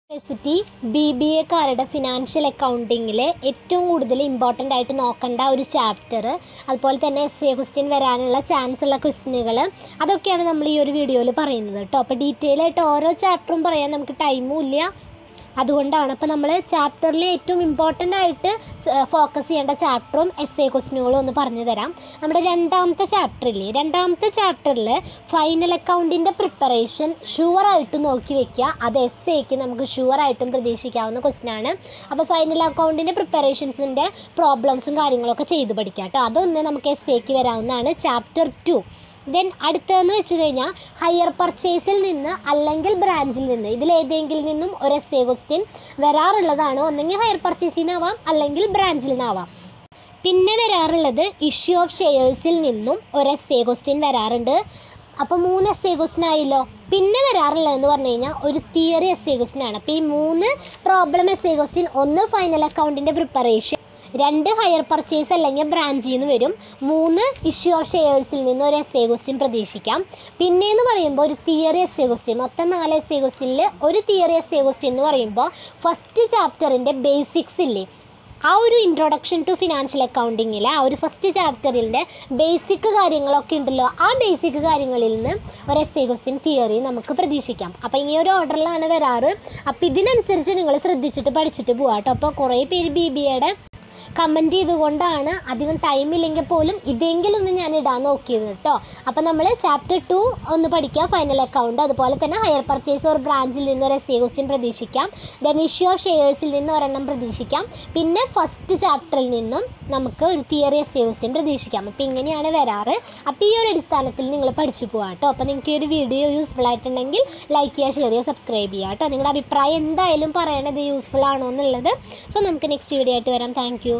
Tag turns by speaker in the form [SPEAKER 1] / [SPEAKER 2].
[SPEAKER 1] university B B എക്കാരുടെ financial അക്കൗണ്ടിങ്ങിൽ ഏറ്റവും കൂടുതൽ ഇമ്പോർട്ടൻ്റ് ആയിട്ട് നോക്കേണ്ട ഒരു ചാപ്റ്റർ അതുപോലെ തന്നെ എസ് എ ക്വസ്റ്റ്യൻ വരാനുള്ള ചാൻസ് ഉള്ള ക്വസ്റ്റ്യനുകൾ അതൊക്കെയാണ് നമ്മൾ ഈ ഒരു വീഡിയോയിൽ പറയുന്നത് കേട്ടോ അപ്പോൾ ഡീറ്റെയിൽ ആയിട്ട് ഓരോ ചാപ്റ്ററും പറയാൻ നമുക്ക് ടൈമും ഇല്ല അതുകൊണ്ടാണ് അപ്പോൾ നമ്മൾ ചാപ്റ്ററിൽ ഏറ്റവും ഇമ്പോർട്ടൻ്റ് ആയിട്ട് ഫോക്കസ് ചെയ്യേണ്ട ചാപ്റ്ററും എസ് എ ക്വസ്റ്റ്യനുകളും ഒന്ന് പറഞ്ഞു തരാം നമ്മുടെ രണ്ടാമത്തെ ചാപ്റ്ററില്ലേ രണ്ടാമത്തെ ചാപ്റ്ററിൽ ഫൈനൽ അക്കൗണ്ടിൻ്റെ പ്രിപ്പറേഷൻ ഷുവറായിട്ട് നോക്കി വെക്കുക അത് എസ് എക്ക് നമുക്ക് ഷുവറായിട്ടും പ്രതീക്ഷിക്കാവുന്ന ക്വസ്റ്റ്യൻ ആണ് അപ്പോൾ ഫൈനൽ അക്കൗണ്ടിൻ്റെ പ്രിപ്പറേഷൻസിൻ്റെ പ്രോബ്ലംസും കാര്യങ്ങളൊക്കെ ചെയ്ത് പഠിക്കാം കേട്ടോ അതൊന്ന് നമുക്ക് എസ് എക്ക് വരാവുന്നതാണ് ചാപ്റ്റർ ടു ദെൻ അടുത്തതെന്ന് വെച്ച് കഴിഞ്ഞാൽ ഹയർ പർച്ചേസിൽ നിന്ന് അല്ലെങ്കിൽ ബ്രാഞ്ചിൽ നിന്ന് ഇതിലേതെങ്കിലും നിന്നും ഒരു എസ് എ ക്വസ്റ്റ്യൻ വരാറുള്ളതാണ് ഒന്നെങ്കിൽ ഹയർ പർച്ചേസിൽ നിന്നാവാം അല്ലെങ്കിൽ ബ്രാഞ്ചിൽ നിന്നാവാം പിന്നെ വരാറുള്ളത് ഇഷ്യൂ ഓഫ് ഷെയർസിൽ നിന്നും ഒരു എസ് എ ക്വസ്റ്റ്യൻ വരാറുണ്ട് അപ്പോൾ മൂന്ന് എസ് എ ക്വസ്റ്റ്യൻ ആയല്ലോ പിന്നെ വരാറുള്ളതെന്ന് പറഞ്ഞു കഴിഞ്ഞാൽ ഒരു തിയറി എസ് എ ക്വസ്റ്റ്യൻ ആണ് അപ്പോൾ ഈ മൂന്ന് പ്രോബ്ലം എസ് എ ക്വസ്റ്റ്യൻ ഒന്ന് ഫൈനൽ അക്കൗണ്ടിൻ്റെ പ്രിപ്പറേഷൻ രണ്ട് ഹയർ പർച്ചേസ് അല്ലെങ്കിൽ ബ്രാഞ്ചിൽ നിന്ന് വരും മൂന്ന് ഇഷ്യൂ ഓഫ് ഷെയർസിൽ നിന്ന് ഒരു എസ് എ ക്വസ്റ്റ്യൻ പ്രതീക്ഷിക്കാം പിന്നെയെന്ന് പറയുമ്പോൾ ഒരു തിയറി എസ് എ ക്വസ്റ്റ്യൻ മൊത്തം നാല് എസ് എ ക്വസ്റ്റ്യനിൽ ഒരു തിയറി എസ് എ ക്വസ്റ്റ്യൻ എന്ന് പറയുമ്പോൾ ഫസ്റ്റ് ചാപ്റ്ററിൻ്റെ ബേസിക്സ് ഇല്ലേ ആ ഒരു ഇൻട്രൊഡക്ഷൻ ടു ഫിനാൻഷ്യൽ അക്കൗണ്ടിങ്ങിൽ ആ ഒരു ഫസ്റ്റ് ചാപ്റ്ററിൻ്റെ ബേസിക് കാര്യങ്ങളൊക്കെ ഉണ്ടല്ലോ ആ ബേസിക് കാര്യങ്ങളിൽ നിന്ന് ഒരു എസ് എ ക്വസ്റ്റ്യൻ തിയറി നമുക്ക് പ്രതീക്ഷിക്കാം അപ്പോൾ ഈ ഒരു ഓർഡറിലാണ് വരാറ് അപ്പോൾ ഇതിനനുസരിച്ച് നിങ്ങൾ ശ്രദ്ധിച്ചിട്ട് പഠിച്ചിട്ട് പോകാം കേട്ടോ അപ്പോൾ കുറേ പേര് ബി ബി എയുടെ കമൻറ്റ് ചെയ്തുകൊണ്ടാണ് അധികം ടൈം ഇല്ലെങ്കിൽ പോലും ഇതെങ്കിലും ഒന്ന് ഞാൻ ഇടാൻ നോക്കിയത് കേട്ടോ അപ്പോൾ നമ്മൾ ചാപ്റ്റർ ടു ഒന്ന് പഠിക്കുക ഫൈനൽ അക്കൗണ്ട് അതുപോലെ തന്നെ ഹയർ പർച്ചേസ് ഒരു ബ്രാഞ്ചിൽ നിന്ന് ഒരു എസ് എ ക്വസ്റ്റ്യൻ പ്രതീക്ഷിക്കാം ദെൻ ഇഷ്യൂ ഓഫ് ഷെയർസിൽ നിന്ന് ഒരെണ്ണം പ്രതീക്ഷിക്കാം പിന്നെ ഫസ്റ്റ് ചാപ്റ്ററിൽ നിന്നും നമുക്ക് ഒരു തിയറി എസ് എ ക്വസ്റ്റ്യൻ പ്രതീക്ഷിക്കാം അപ്പോൾ ഇങ്ങനെയാണ് വരാറ് അപ്പോൾ ഈ ഒരു അടിസ്ഥാനത്തിൽ നിങ്ങൾ പഠിച്ചു പോകാം കേട്ടോ അപ്പോൾ നിങ്ങൾക്ക് ഈ ഒരു വീഡിയോ യൂസ്ഫുൾ ആയിട്ടുണ്ടെങ്കിൽ ലൈക്ക് ചെയ്യുക ഷെയർ ചെയ്യുക സബ്സ്ക്രൈബ് ചെയ്യുക കേട്ടോ നിങ്ങളുടെ അഭിപ്രായം എന്തായാലും പറയണത് യൂസ്ഫുൾ ആണോ എന്നുള്ളത് സോ നമുക്ക് നെക്സ്റ്റ് വീഡിയോ ആയിട്ട് വരാം താങ്ക്